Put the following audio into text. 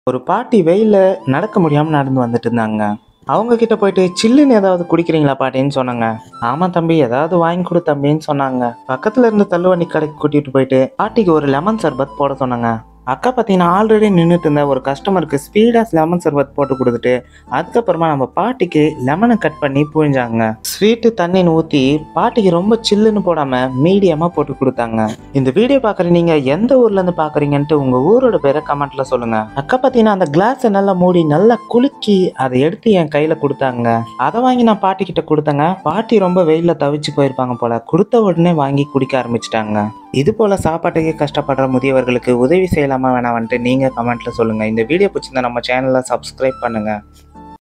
ஒரு பாட்டி வெயில்ல நடக்க முடியாம நடந்து வந்துட்டு இருந்தாங்க அவங்க கிட்ட போயிட்டு சில்லுன்னு ஏதாவது குடிக்கிறீங்களா பாட்டின்னு சொன்னாங்க ஆமா தம்பி ஏதாவது வாங்கி கொடு தம்பின்னு சொன்னாங்க பக்கத்துல இருந்த தள்ளுவண்டி கடைக்கு கூட்டிட்டு போயிட்டு பாட்டிக்கு ஒரு லெமன் சர்பத் போட சொன்னாங்க அக்கா பார்த்தீங்கன்னா ஆல்ரெடி நின்றுட்டு இருந்த ஒரு கஸ்டமருக்கு ஸ்பீடாக லெமன் சர்பத் போட்டு கொடுத்துட்டு அதுக்கப்புறமா நம்ம பாட்டிக்கு லெமனை கட் பண்ணி புழிஞ்சாங்க ஸ்வீட்டு தண்ணின்னு ஊற்றி பாட்டிக்கு ரொம்ப சில்லுன்னு போடாமல் மீடியமாக போட்டு கொடுத்தாங்க இந்த வீடியோ பார்க்குற நீங்கள் எந்த ஊர்லேருந்து பார்க்குறீங்கன்ட்டு உங்கள் ஊரோட பேரை கமெண்ட்டில் சொல்லுங்கள் அக்கா பார்த்தீங்கன்னா அந்த கிளாஸை நல்லா மூடி நல்லா குலுக்கி அதை எடுத்து என் கையில் கொடுத்தாங்க அதை வாங்கி நான் பாட்டி கிட்ட கொடுத்தேங்க பாட்டி ரொம்ப வெயிலில் தவிச்சு போயிருப்பாங்க போல கொடுத்த உடனே வாங்கி குடிக்க ஆரம்பிச்சிட்டாங்க இது போல சாப்பாட்டுக்கே கஷ்டப்படுற முதியவர்களுக்கு உதவி செய்யலாமா வேணாம் வந்துட்டு நீங்கள் கமெண்ட்டில் சொல்லுங்கள் இந்த வீடியோ பிடிச்சிருந்தா நம்ம சேனலை சப்ஸ்கிரைப் பண்ணுங்கள்